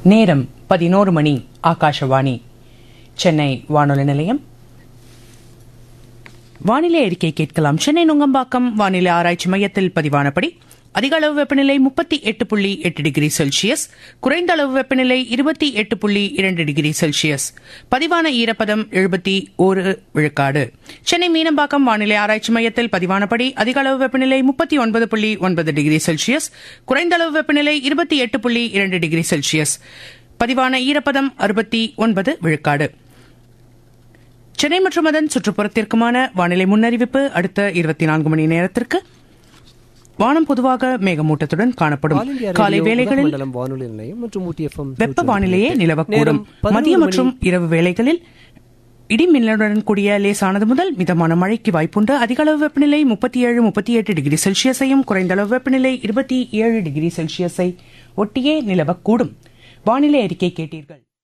நேரம் பதினோரு மணி ஆகாஷவாணி சென்னை வானொலி நிலையம் வானிலை அறிக்கை கேட்கலாம் சென்னை நுங்கம்பாக்கம் வானிலை ஆராய்ச்சி மையத்தில் பதிவானபடி அதிக அளவு வெப்பநிலை முப்பத்தி எட்டு புள்ளி எட்டு டிகிரி செல்சியஸ் குறைந்த அளவு வெப்பநிலை இருபத்தி எட்டு புள்ளி இரண்டு டிகிரி செல்சியஸ் பதிவான ஈரப்பதம் எழுபத்தி ஒரு விழுக்காடு சென்னை மீனம்பாக்கம் வானிலை ஆராய்ச்சி மையத்தில் பதிவானபடி அதிக அளவு வெப்பநிலை முப்பத்தி ஒன்பது புள்ளி ஒன்பது டிகிரி செல்சியஸ் குறைந்த அளவு வெப்பநிலை இருபத்தி எட்டு புள்ளி இரண்டு டிகிரி செல்சியஸ் பதிவான ஈரப்பதம் அறுபத்தி ஒன்பது விழுக்காடு சென்னை மற்றும் அதன் சுற்றுப்புறத்திற்குமான வானிலை முன்னறிவிப்பு அடுத்த இருபத்தி நான்கு மணி நேரத்திற்கு வானம் பொதுவாக மேகமூட்டத்துடன் காணப்படும் ஆல் இந்தியா காலை ரேடியோ வேளைகளில் மண்டலம் வானொலி நிலையம் மற்றும் ஊட்டி எஃப்எம் வெப்ப வானிலையே நிலவக்கூடும் மதிய மற்றும் இரவு வேளைகளில் இடி மின்னலுடன் கூடிய லேசானது முதல் மிதமான மழைக்கு வாய்ப்புண்டு அதிக அளவு வெப்பநிலை முப்பத்தி ஏழு முப்பத்தி எட்டு டிகிரி செல்சியஸையும் குறைந்த அளவு வெப்பநிலை இருபத்தி ஏழு டிகிரி செல்சியஸை ஒட்டியே நிலவக்கூடும் வானிலை அறிக்கை கேட்டீர்கள்